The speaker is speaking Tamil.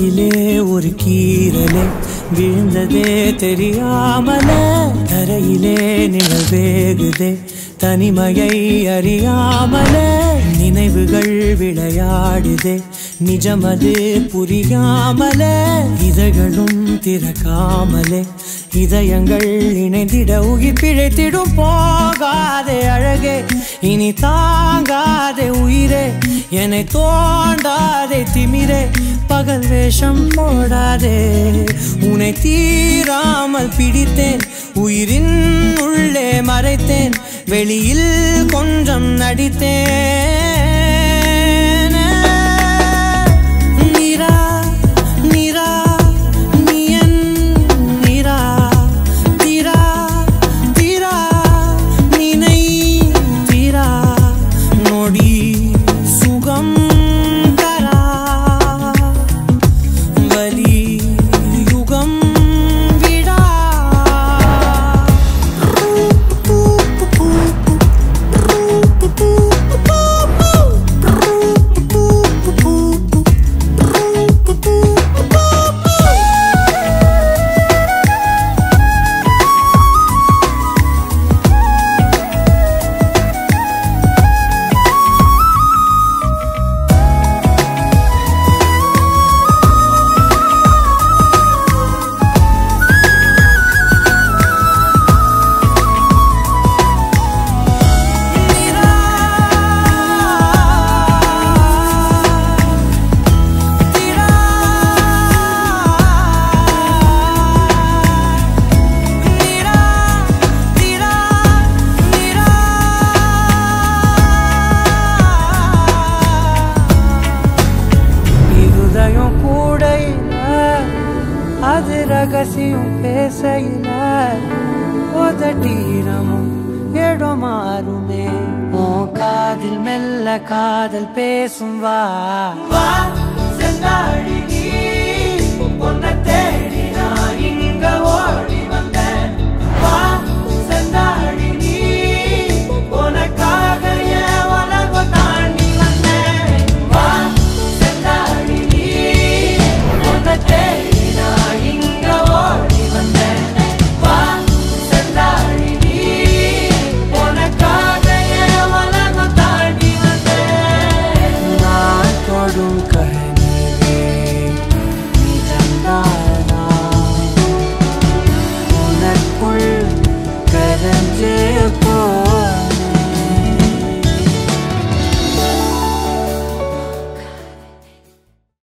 தரையிலே ஒரு கீரலே விழுந்ததே தெரியாமலே தரையிலே நிழல் வேகுதே தனிமையை அறியாமலே நினைவுகள் விளையாடுதே நிஜமது புரியாமலே இதழ்களும் திறக்காமலே இதயங்கள் இணைந்திட உயிர் பிழைத்திடும் போகாதே அழகே இனி தாங்காதே உயிரே என்னை தோண்டாதே திமிரே பகல் வேஷம் போடாதே உன்னை தீராமல் பிடித்தேன் உயிரின் உள்ளே மறைத்தேன் வெளியில் கொஞ்சம் நடித்தேன் நிரா நிரா நீ என் நிரா தீரா தீரா நினை தீரா நொடி சுகம் தரா வலி யுகம் விடா இருதயம் கூடையில அது ரகசியம் பேசையில உதட்டீரமும் இடம் மாறுமே உன் காதில் மெல்ல காதல் பேசும் வா வா செந்தாழி